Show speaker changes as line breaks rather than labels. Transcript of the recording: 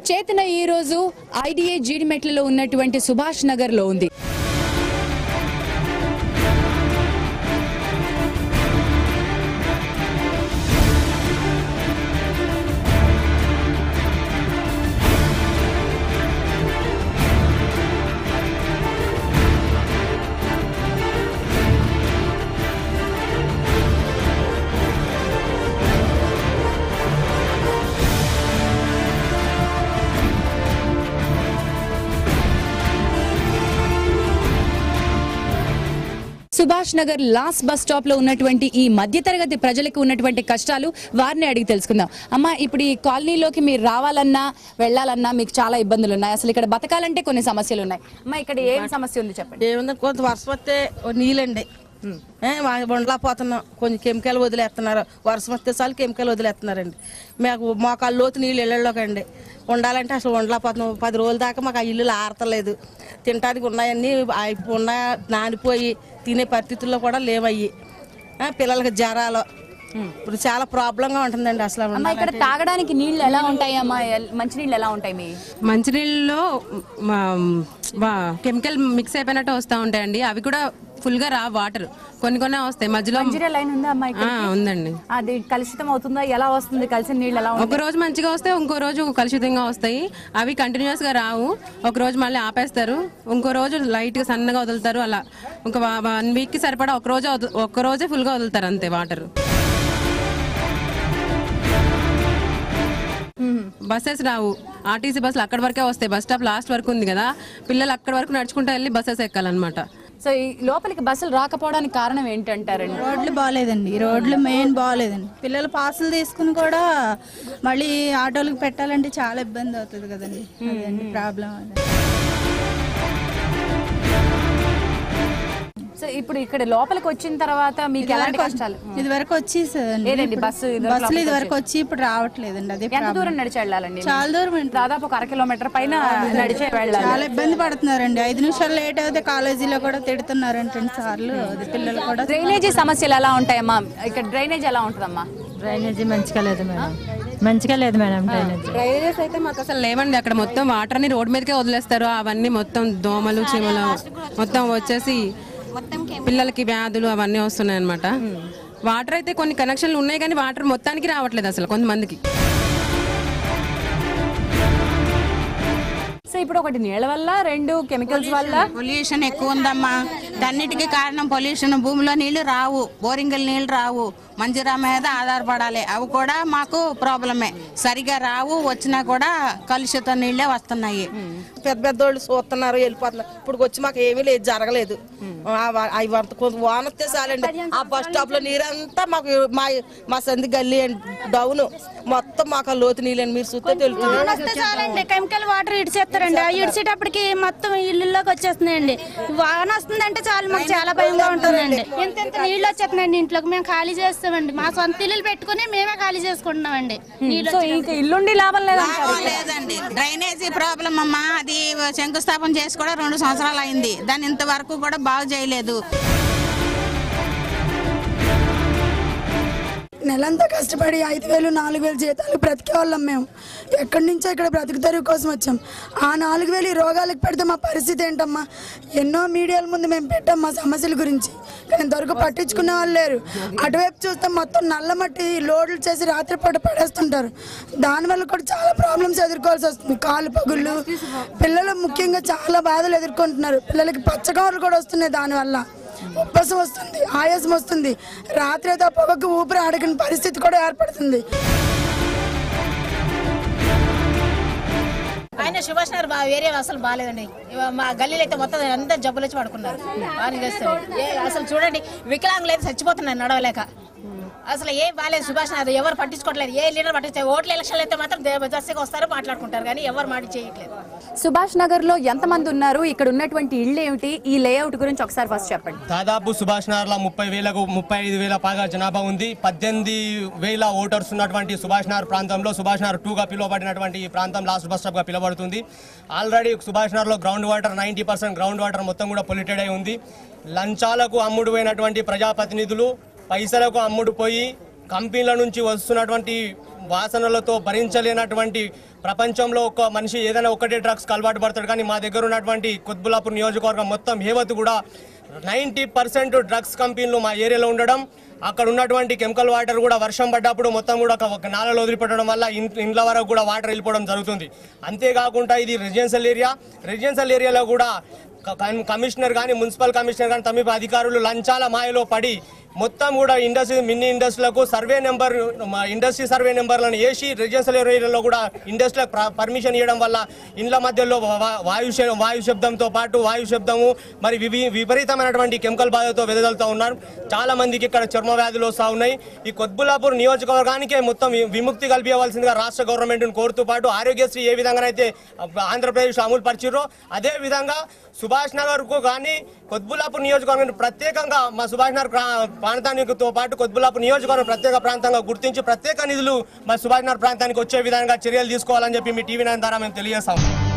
చేతన ఈ రోజు ఐడిఏ జీడిమెట్లలో ఉన్నటువంటి సుభాష్ నగర్ లో ఉంది Subhash Nagar last bus stop లో ఉన్నటువంటి ఈ మధ్యతరగతి ప్రజలకు ఉన్నటువంటి కష్టాలు వారిని అడిగి తెలుసుకుందాం అమ్మా ఇప్పుడు ఈ కాలనీలోకి మీరు రావాలన్నా వెళ్ళాలన్నా మీకు చాలా ఇబ్బందులు ఉన్నాయి అసలు ఇక్కడ బతకాలంటే కొన్ని సమస్యలు ఉన్నాయి అమ్మా ఇక్కడ ఏం సమస్య ఉంది చెప్పండి
ఏముంది కొంత వర్షం వస్తే ఓ నీళ్ళండి ఏ, మా ఉండలేకపోతున్నాం కొంచెం కెమికల్ వదిలేస్తున్నారు వర్షం వస్తే చాలు కెమికల్ వదిలేస్తున్నారండి మాకు మోకాళ్ళ లోతు నీళ్ళు ఇళ్ళలోకి అండి ఉండాలంటే అసలు ఉండలేకపోతున్నాం పది రోజుల దాకా మాకు ఆ ఇల్లు ఆరతలేదు తినడానికి ఉన్నాయన్నీ అయి- ఉన్న నానిపోయి తినే పరిస్థితుల్లో కూడా లేవయ్యి ఆ, పిల్లలకి జ్వరాలు ఇప్పుడు చాలా ప్రాబ్లంగా ఉంటుందండి అసలు
అమ్మా ఇక్కడ తాగడానికి నీళ్లు ఎలా ఉంటాయి అమ్మా ఎల్- మంచినీళ్ళు ఎలా ఉంటాయి మీ
మంచినీళ్ళలో కెమికల్ మిక్స్ అయిపోయినట్టు వస్తూ ఉంటాయండి అవి కూడా ఫుల్ గా రా వాటర్ కొన్ని కొన్ని వస్తాయి మధ్యలో
మంచినీళ్ళ లైన్ ఉందా అమ్మా ఇక్కడ
ఆ, ఉందండి
అది కలుషితం అవుతుందా ఎలా వస్తుంది కలిసిన నీళ్ళు ఎలా
ఒక రోజు మంచిగా వస్తాయి ఇంకో రోజు కలుషితంగా వస్తాయి అవి కంటిన్యూస్ గా రావు ఒక రోజు మళ్ళీ ఆపేస్తారు ఇంకో రోజు లైట్ గా సన్నగా వదులుతారు అలా ఒక వన్ వీక్ కి సరిపడా ఒక రోజు వదు- ఒక రోజే ఫుల్ గా వదులుతారు అంతే వాటర్ బస్సెస్ రావు ఆర్టీసీ బస్సులు అక్కడి వరకే వస్తాయి బస్ స్టాప్ లాస్ట్ వరకు ఉంది కదా పిల్లలు అక్కడి వరకు నడుచుకుంటూ వెళ్ళి బస్సెస్ ఎక్కాలన్నమాట
సో ఈ లోపలికి బస్సులు రాకపోవడానికి కారణం ఏంటంటారండి
రోడ్లు బాగాలేదండి ఈ రోడ్లు మెయిన్ బాగాలేదండి పిల్లలు పాసులు తీసుకుని కూడా మళ్ళీ ఆటోలకు పెట్టాలంటే చాలా ఇబ్బంది అవుతుంది కదండి అదండి ప్రాబ్లం అది
సో ఇప్పుడు ఇక్కడ లోపలికి వచ్చిన తర్వాత మీకు ఎలాంటి కష్టాలు
ఇది వరకు వచ్చేసేదండి
లేదండి బస్సు ఇది వరకు
బస్సులు ఇది వరకు వచ్చి ఇప్పుడు రావట్లేదండి అదే
ఎంత దూరం నడిచి వెళ్ళాలండి
చాలా దూరం అండి.
దాదాపు ఒక అర కిలోమీటర్ పైన నడిచే వెళ్ళాలి
చాలా ఇబ్బంది పడుతున్నారండి ఐదు నిమిషాలు లేట్ అయితే కాలేజీలో కూడా తిడుతున్నారంటే సార్లు అది పిల్లలు కూడా
డ్రైనేజీ సమస్యలు ఎలా ఉంటాయమ్మా ఇక్కడ డ్రైనేజ్ ఎలా ఉంటుందమ్మా
డ్రైనేజీ మంచిగా లేదు మేడం మంచిగా లేదు మేడం డ్రైనేజీ
డ్రైనేజెస్ అయితే మాకు అసలు లేవండి అక్కడ మొత్తం వాటర్ ని రోడ్ మీదకే వదిలేస్తారు అవన్నీ మొత్తం దోమలు చీమలు మొత్తం వచ్చేసి పిల్లలకి వ్యాధులు అవన్నీ వస్తున్నాయి అనమాట వాటర్ అయితే కొన్ని కనెక్షన్లు ఉన్నాయి కానీ వాటర్ మొత్తానికి రావట్లేదు అసలు కొంతమందికి
సో ఇప్పుడు ఒకటి నీళ్ళ వల్ల రెండు కెమికల్స్ వల్ల
పొల్యూషన్ ఎక్కువ ఉందమ్మా దాన్నిటికీ కారణం పొల్యూషన్ భూమిలో నీళ్లు రావు బోరింగుల నీళ్లు రావు మంజీరా మీద ఆధారపడాలి అవి కూడా మాకు ప్రాబ్లమే సరిగా రావు వచ్చినా కూడా కలుషిత నీళ్ళే వస్తున్నాయి
పెద్ద పెద్దోళ్ళు చూస్తున్నారు వెళ్ళిపోతున్నారు ఇప్పుడు వచ్చి మాకు ఏమీ లేదు జరగలేదు ఆ వా- అవి అంత కొంత వాన వస్తే చాలండి ఆ బస్ స్టాప్ లో నీరంతా మాకు మా మా సంది గల్లీ డౌన్ మొత్తం మాకు ఆ లోతు నీళ్ళని మీరు చూస్తే తెలుస్తుంది
వస్తే చాలండి కెమికల్ వాటర్ ఇడిచేస్తారండి ఆ ఇడిచేటప్పటికి మొత్తం ఇల్లులోకి వచ్చేస్తున్నాయండి వాన వస్తుందంటే చాలు మాకు చాలా భయంగా ఉంటుందండి ఇంత ఇంత నీళ్ళు వచ్చేస్తున్నాయండి ఇంట్లోకి మేము ఖాళీ చేస్తామండి మా సొంత ఇల్లులు పెట్టుకుని మేమే ఖాళీ చేసుకుంటున్నామండి నీళ్ళు
సో ఇంకా ఇల్లుండి లాభం లేదంటారు
లాభం లేదండి డ్రైనేజీ ప్రాబ్లం అమ్మా అది శంకుస్థాపన చేసి కూడా రెండు సంవత్సరాలు అయింది దాన్ని ఇంతవరకు కూడా బాగు చేయలేదు
నెలంతా కష్టపడి ఐదు వేలు నాలుగు వేలు జీతాలు బ్రతికే వాళ్ళం మేము ఎక్కడి నుంచో ఇక్కడ బ్రతుకు తెరువు కోసం వచ్చాం ఆ నాలుగు వేలు ఈ రోగాలకు పెడితే మా పరిస్థితి ఏంటమ్మా ఎన్నో మీడియాల ముందు మేము పెట్టాం మా సమస్యల గురించి కానీ ఇంతవరకు పట్టించుకునే వాళ్ళు లేరు అటువైపు చూస్తే మొత్తం నల్ల మట్టి లోడ్లు చేసి రాత్రిపూట పడేస్తుంటారు దానివల్ల కూడా చాలా ప్రాబ్లమ్స్ ఎదుర్కోవాల్సి వస్తుంది కాలు పగుళ్ళు పిల్లలు ముఖ్యంగా చాలా బాధలు ఎదుర్కొంటున్నారు పిల్లలకి పచ్చకవర్లు కూడా వస్తున్నాయి దానివల్ల ఉబ్బసం వస్తుంది ఆయాసం వస్తుంది రాత్రి అయితే ఆ పొగకు ఊపిరి ఆడగిన పరిస్థితి కూడా ఏర్పడుతుంది
ఆయన సుభాష్ నగర్ బా ఏరియా అసలు బాగాలేదండి ఇవ- మా గల్లీలో అయితే మొత్తం అంతా జబ్బులు వచ్చి పడుకున్నారు బాగా చేస్తారు ఏ అసలు చూడండి వికలాంగులు అయితే చచ్చిపోతున్నారు నడవలేక అసలు ఏం బాగాలేదు సుభాష్ నగర్ ఎవరు పట్టించుకోవట్లేదు ఏ లీడర్ పట్టించే ఓట్ల ఎలక్షన్లు అయితే మాత్రం జబర్దస్తిగా వస్తారు మాట్లాడుకుంటారు కానీ ఎవరు మాట చేయట్లేదు
సుభాష్ నగర్ లో ఎంతమంది ఉన్నారు ఇక్కడ ఉన్నటువంటి ఇళ్ళు ఏమిటి ఈ లేఅవుట్ గురించి ఒకసారి ఫస్ట్ చెప్పండి
దాదాపు సుభాష్ నగర్లో ముప్పై వేలకు ముప్పై ఐదు వేల పైగా జనాభా ఉంది పద్దెనిమిది వేల ఓటర్స్ ఉన్నటువంటి సుభాష్ నగర్ ప్రాంతంలో సుభాష్ నగర్ టూగా పిలువబడినటువంటి ఈ ప్రాంతం లాస్ట్ బస్ స్టాప్గా పిలువబడుతుంది ఆల్రెడీ సుభాష్ నగర్లో ground water ninety percent ground water మొత్తం కూడా పొల్యూటెడ్ అయి ఉంది లంచాలకు అమ్ముడు పోయినటువంటి ప్రజాప్రతినిధులు పైసలకు అమ్ముడు పోయి కంపెనీల నుంచి వస్తున్నటువంటి వాసనలతో భరించలేనటువంటి ప్రపంచంలో ఒక మనిషి ఏదైనా ఒకటే డ్రగ్స్ అలవాటు పడతాడు కానీ మా దగ్గర ఉన్నటువంటి కొత్బులాపూర్ నియోజకవర్గం మొత్తం హేవత్ కూడా నైంటీ పర్సెంట్ డ్రగ్స్ కంపెనీలు మా ఏరియాలో ఉండడం అక్కడ ఉన్నటువంటి కెమికల్ వాటర్ కూడా వర్షం పడ్డప్పుడు మొత్తం కూడా ఒక- ఒక నాలలో వదిలిపెట్టడం వల్ల ఇన్- ఇండ్ల వరకు కూడా వాటర్ వెళ్ళిపోవడం జరుగుతుంది అంతేకాకుండా ఇది రెసిడెన్షియల్ ఏరియా రెసిడెన్షియల్ ఏరియాలో కూడా క- కమ్- కమిషనర్ కానీ మున్సిపల్ కమిషనర్ కానీ సమీప అధికారులు లంచాల మాయలో పడి మొత్తం కూడా ఇండస్ట్రీ మినీ ఇండస్ట్రీలకు సర్వే నెంబర్ మా ఇండస్ట్రీ సర్వే నెంబర్లను వేసి రెసిడెన్షియల్ ఏరియాలో కూడా ఇండస్ట్రీలకు ప్ర- పర్మిషన్ ఇవ్వడం వల్ల ఇండ్ల మధ్యలో వా- వాయు శ- వాయు శబ్దంతో పాటు వాయు శబ్దము మరి వివి- విపరీతమైనటువంటి కెమికల్ బాధతో వెదజల్లుతూ ఉన్నారు చాలా మందికి ఇక్కడ చర్మ వ్యాధులు వస్తూ ఉన్నాయి ఈ కొత్బులాపూర్ నియోజకవర్గానికే మొత్తం వి- విముక్తి కల్పించవలసిందిగా రాష్ట్ర గవర్నమెంట్ను కోరుతూ పాటు ఆరోగ్యశ్రీ ఏ విధంగానైతే ఆంధ్రప్రదేశ్ అమలు పరిచిరో అదే విధంగా సుభాష్ నగర్ కు కానీ కొత్బులాపూర్ నియోజకవర్గం ప్రత్యేకంగా మా సుభాష్ నగర్ ప్రా- ప్రాంతానికితో పాటు కొత్బులాపూర్ నియోజకవర్గం ప్రత్యేక ప్రాంతంగా గుర్తించి ప్రత్యేక నిధులు మా సుభాష్ నగర్ ప్రాంతానికి వచ్చే విధంగా చర్యలు తీసుకోవాలని చెప్పి మీ టీవీ నైన్ ద్వారా మేము తెలియజేస్తాం